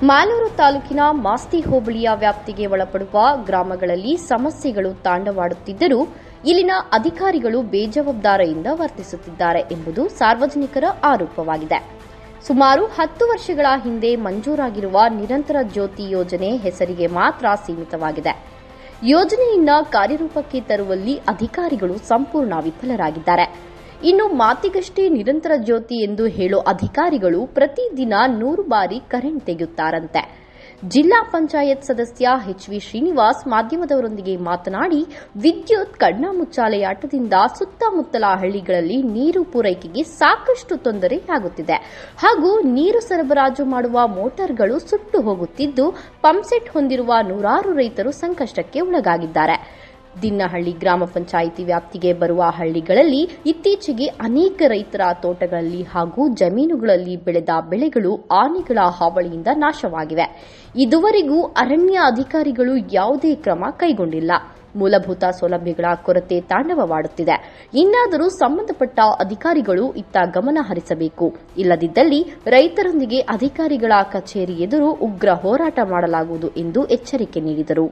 ಮಾಲೂರು ತಾಲೂಕಿನ ಮಾಸ್ತಿ ಹೋಬಳಿಯ ವ್ಯಾಪ್ತಿಗೆ ಒಳಪಡುವ ಗ್ರಾಮಗಳಲ್ಲಿ ಸಮಸ್ಯೆಗಳು ತಾಂಡವಾಡುತ್ತಿದ್ದರೂ ಇಲ್ಲಿನ ಅಧಿಕಾರಿಗಳು ಬೇಜವಾಬ್ದಾರಿಯಿಂದ ವರ್ತಿಸುತ್ತಿದ್ದಾರೆ ಎಂಬುದು ಸಾರ್ವಜನಿಕರ ಆರೋಪವಾಗಿದೆ ಸುಮಾರು ಹತ್ತು ವರ್ಷಗಳ ಹಿಂದೆ ಮಂಜೂರಾಗಿರುವ ನಿರಂತರ ಜ್ಯೋತಿ ಯೋಜನೆ ಹೆಸರಿಗೆ ಮಾತ್ರ ಸೀಮಿತವಾಗಿದೆ ಯೋಜನೆಯನ್ನ ಕಾರ್ಯರೂಪಕ್ಕೆ ತರುವಲ್ಲಿ ಅಧಿಕಾರಿಗಳು ಸಂಪೂರ್ಣ ವಿಫಲರಾಗಿದ್ದಾರೆ ಇನ್ನು ಮಾತಿಗಷ್ಟೇ ನಿರಂತರ ಜ್ಯೋತಿ ಎಂದು ಹೇಳೋ ಅಧಿಕಾರಿಗಳು ಪ್ರತಿದಿನ ನೂರು ಬಾರಿ ಕರೆಂಟ್ ತೆಗೆಯುತ್ತಾರಂತೆ ಜಿಲ್ಲಾ ಪಂಚಾಯತ್ ಸದಸ್ಯ ಎಚ್ ವಿ ಶ್ರೀನಿವಾಸ್ ಮಾಧ್ಯಮದವರೊಂದಿಗೆ ಮಾತನಾಡಿ ವಿದ್ಯುತ್ ಕಣ್ಣಾಮುಚ್ಚಾಲೆಯಾಟದಿಂದ ಸುತ್ತಮುತ್ತಲ ಹಳ್ಳಿಗಳಲ್ಲಿ ನೀರು ಪೂರೈಕೆಗೆ ಸಾಕಷ್ಟು ತೊಂದರೆಯಾಗುತ್ತಿದೆ ಹಾಗೂ ನೀರು ಸರಬರಾಜು ಮಾಡುವ ಮೋಟಾರ್ಗಳು ಸುಟ್ಟು ಹೋಗುತ್ತಿದ್ದು ಪಂಪ್ಸೆಟ್ ಹೊಂದಿರುವ ನೂರಾರು ರೈತರು ಸಂಕಷ್ಟಕ್ಕೆ ಒಳಗಾಗಿದ್ದಾರೆ ದಿನ್ನಹಳ್ಳಿ ಗ್ರಾಮ ಪಂಚಾಯಿತಿ ವ್ಯಾಪ್ತಿಗೆ ಬರುವ ಹಳ್ಳಿಗಳಲ್ಲಿ ಇತ್ತೀಚೆಗೆ ಅನೇಕ ರೈತರ ತೋಟಗಳಲ್ಲಿ ಹಾಗೂ ಜಮೀನುಗಳಲ್ಲಿ ಬೆಳೆದ ಬೆಳೆಗಳು ಆನೆಗಳ ಹಾವಳಿಯಿಂದ ನಾಶವಾಗಿವೆ ಇದುವರೆಗೂ ಅರಣ್ಯ ಅಧಿಕಾರಿಗಳು ಯಾವುದೇ ಕ್ರಮ ಕೈಗೊಂಡಿಲ್ಲ ಮೂಲಭೂತ ಸೌಲಭ್ಯಗಳ ಕೊರತೆ ತಾಂಡವವಾಡುತ್ತಿದೆ ಇನ್ನಾದರೂ ಸಂಬಂಧಪಟ್ಟ ಅಧಿಕಾರಿಗಳು ಇತ್ತ ಗಮನ ಹರಿಸಬೇಕು ಇಲ್ಲದಿದ್ದಲ್ಲಿ ರೈತರೊಂದಿಗೆ ಅಧಿಕಾರಿಗಳ ಕಚೇರಿ ಎದುರು ಉಗ್ರ ಹೋರಾಟ ಮಾಡಲಾಗುವುದು ಎಂದು ಎಚ್ಚರಿಕೆ ನೀಡಿದರು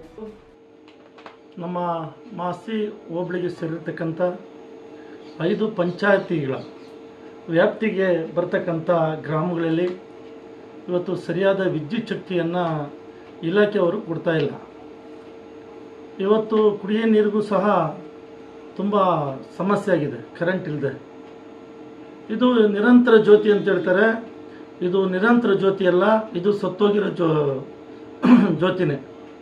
ನಮ್ಮ ಮಾಸಿ ಹೋಬಳಿಗೆ ಸೇರಿರ್ತಕ್ಕಂಥ ಐದು ಪಂಚಾಯತಿಗಳ ವ್ಯಾಪ್ತಿಗೆ ಬರ್ತಕ್ಕಂಥ ಗ್ರಾಮಗಳಲ್ಲಿ ಇವತ್ತು ಸರಿಯಾದ ವಿದ್ಯುತ್ ಶಕ್ತಿಯನ್ನು ಇಲಾಖೆಯವರು ಕೊಡ್ತಾ ಇಲ್ಲ ಇವತ್ತು ಕುಡಿಯೋ ನೀರಿಗೂ ಸಹ ತುಂಬ ಸಮಸ್ಯೆ ಆಗಿದೆ ಕರೆಂಟ್ ಇಲ್ಲದೆ ಇದು ನಿರಂತರ ಜ್ಯೋತಿ ಅಂತ ಹೇಳ್ತಾರೆ ಇದು ನಿರಂತರ ಜ್ಯೋತಿ ಅಲ್ಲ ಇದು ಸತ್ತೋಗಿರೋ ಜೋ ಜ್ಯೋತಿನೇ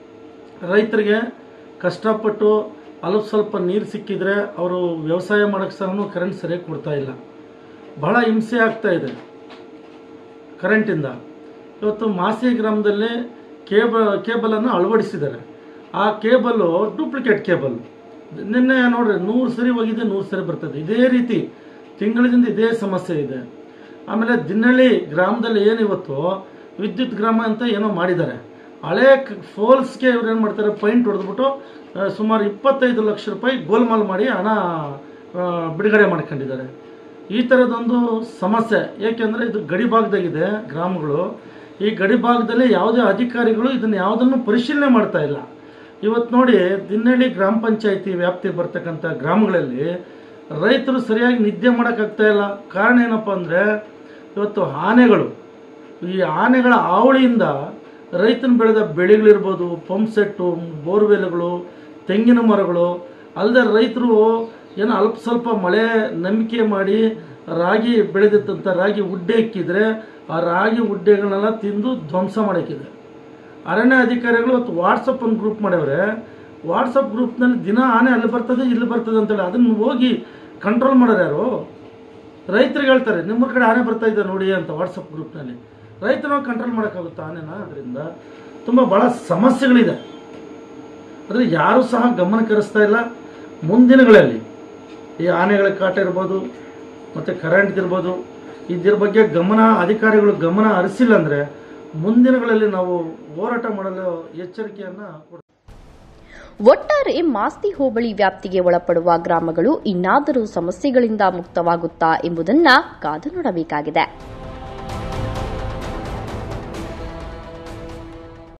ರೈತರಿಗೆ ಕಷ್ಟಪಟ್ಟು ಅಲ್ಪ ಸ್ವಲ್ಪ ನೀರು ಸಿಕ್ಕಿದ್ರೆ ಅವರು ವ್ಯವಸಾಯ ಮಾಡೋಕ್ಕೆ ಸಹ ಕರೆಂಟ್ ಸರಿಯಾಗಿ ಕೊಡ್ತಾ ಇಲ್ಲ ಬಹಳ ಹಿಂಸೆ ಆಗ್ತಾ ಇದೆ ಕರೆಂಟಿಂದ ಇವತ್ತು ಮಾಸಿ ಗ್ರಾಮದಲ್ಲಿ ಕೇಬಲ್ ಕೇಬಲನ್ನು ಅಳವಡಿಸಿದ್ದಾರೆ ಆ ಕೇಬಲ್ಲು ಡೂಪ್ಲಿಕೇಟ್ ಕೇಬಲ್ ನಿನ್ನೆ ನೋಡ್ರಿ ನೂರು ಸರಿ ಹೋಗಿದೆ ನೂರು ಸರಿ ಬರ್ತದೆ ಇದೇ ರೀತಿ ತಿಂಗಳಿಂದ ಇದೇ ಸಮಸ್ಯೆ ಇದೆ ಆಮೇಲೆ ದಿನಹಳ್ಳಿ ಗ್ರಾಮದಲ್ಲಿ ಏನಿವತ್ತು ವಿದ್ಯುತ್ ಗ್ರಾಮ ಅಂತ ಏನೋ ಮಾಡಿದ್ದಾರೆ ಹಳೆ ಫೋಲ್ಸ್ಗೆ ಇವ್ರು ಏನು ಮಾಡ್ತಾರೆ ಪೈಂಟ್ ಹೊಡೆದ್ಬಿಟ್ಟು ಆ, ಸುಮಾರು ಇಪ್ಪತ್ತೈದು ಲಕ್ಷ ರೂಪಾಯಿ ಗೋಲ್ಮಾಲ್ ಮಾಡಿ ಹಣ ಆ, ಬಿಡುಗಡೆ ಮಾಡ್ಕೊಂಡಿದ್ದಾರೆ ಈ ಥರದೊಂದು ಸಮಸ್ಯೆ ಏಕೆಂದರೆ ಇದು ಗಡಿ ಭಾಗದಾಗಿದೆ ಗ್ರಾಮಗಳು ಈ ಗಡಿ ಭಾಗದಲ್ಲಿ ಯಾವುದೇ ಅಧಿಕಾರಿಗಳು ಇದನ್ನು ಯಾವುದನ್ನು ಪರಿಶೀಲನೆ ಮಾಡ್ತಾ ಇಲ್ಲ ಇವತ್ತು ನೋಡಿ ದಿನಹಳ್ಳಿ ಗ್ರಾಮ ಪಂಚಾಯತಿ ವ್ಯಾಪ್ತಿಗೆ ಬರ್ತಕ್ಕಂಥ ಗ್ರಾಮಗಳಲ್ಲಿ ರೈತರು ಸರಿಯಾಗಿ ನಿದ್ದೆ ಮಾಡೋಕ್ಕಾಗ್ತಾ ಇಲ್ಲ ಕಾರಣ ಏನಪ್ಪ ಅಂದರೆ ಇವತ್ತು ಆನೆಗಳು ಈ ಆನೆಗಳ ಹಾವಳಿಯಿಂದ ರೈತನ ಬೆಳೆದ ಬೆಳೆಗಳಿರ್ಬೋದು ಪಂಪ್ ಸೆಟ್ಟು ಬೋರ್ವೆಲ್ಗಳು ತೆಂಗಿನ ಮರಗಳು ಅಲ್ಲದೆ ರೈತರು ಏನೋ ಅಲ್ಪ ಸ್ವಲ್ಪ ಮಳೆ ನಂಬಿಕೆ ಮಾಡಿ ರಾಗಿ ಬೆಳೆದಿತ್ತಂತ ರಾಗಿ ಉಡ್ಡೆ ಇಕ್ಕಿದ್ರೆ ಆ ರಾಗಿ ಉಡ್ಡೆಗಳನ್ನೆಲ್ಲ ತಿಂದು ಧ್ವಂಸ ಮಾಡಕ್ಕಿದೆ ಅರಣ್ಯ ಅಧಿಕಾರಿಗಳು ಇವತ್ತು ವಾಟ್ಸಪ್ ಒಂದು ಗ್ರೂಪ್ ಮಾಡ್ಯವ್ರೆ ವಾಟ್ಸಪ್ ಗ್ರೂಪ್ನಲ್ಲಿ ದಿನ ಆನೆ ಅಲ್ಲಿ ಬರ್ತದೆ ಇಲ್ಲಿ ಬರ್ತದೆ ಅಂತೇಳಿ ಅದನ್ನು ಹೋಗಿ ಕಂಟ್ರೋಲ್ ಮಾಡೋರು ಯಾರು ರೈತರಿಗೆ ಹೇಳ್ತಾರೆ ನಿಮ್ಮ ಕಡೆ ಆನೆ ಬರ್ತಾ ಇದೆ ನೋಡಿ ಅಂತ ವಾಟ್ಸಪ್ ಗ್ರೂಪ್ನಲ್ಲಿ ರೈತನ ಕಂಟ್ರೋಲ್ ಮಾಡೋಕ್ಕಾಗುತ್ತಾ ಆನೆನ ಅದರಿಂದ ತುಂಬ ಭಾಳ ಸಮಸ್ಯೆಗಳಿದೆ ಆದರೆ ಯಾರೂ ಸಹ ಗಮನ ಕರೆಸ್ತಾ ಇಲ್ಲ ಮುಂದಿನಗಳಲ್ಲಿ ಈ ಆನೆಗಳ ಕಾಟ ಇರ್ಬೋದು ಮತ್ತು ಕರೆಂಟ್ ಇರ್ಬೋದು ಇದ್ರ ಬಗ್ಗೆ ಗಮನ ಅಧಿಕಾರಿಗಳು ಗಮನ ಹರಿಸಿಲ್ಲ ಅಂದರೆ ಮುಂದಿನಗಳಲ್ಲಿ ನಾವು ಹೋರಾಟ ಮಾಡಲು ಎಚ್ಚರಿಕೆಯನ್ನು ಕೊಡ್ತೀವಿ ಒಟ್ಟಾರೆ ಮಾಸ್ತಿ ಹೋಬಳಿ ವ್ಯಾಪ್ತಿಗೆ ಒಳಪಡುವ ಗ್ರಾಮಗಳು ಇನ್ನಾದರೂ ಸಮಸ್ಯೆಗಳಿಂದ ಮುಕ್ತವಾಗುತ್ತಾ ಎಂಬುದನ್ನ ಕಾದು ನೋಡಬೇಕಾಗಿದೆ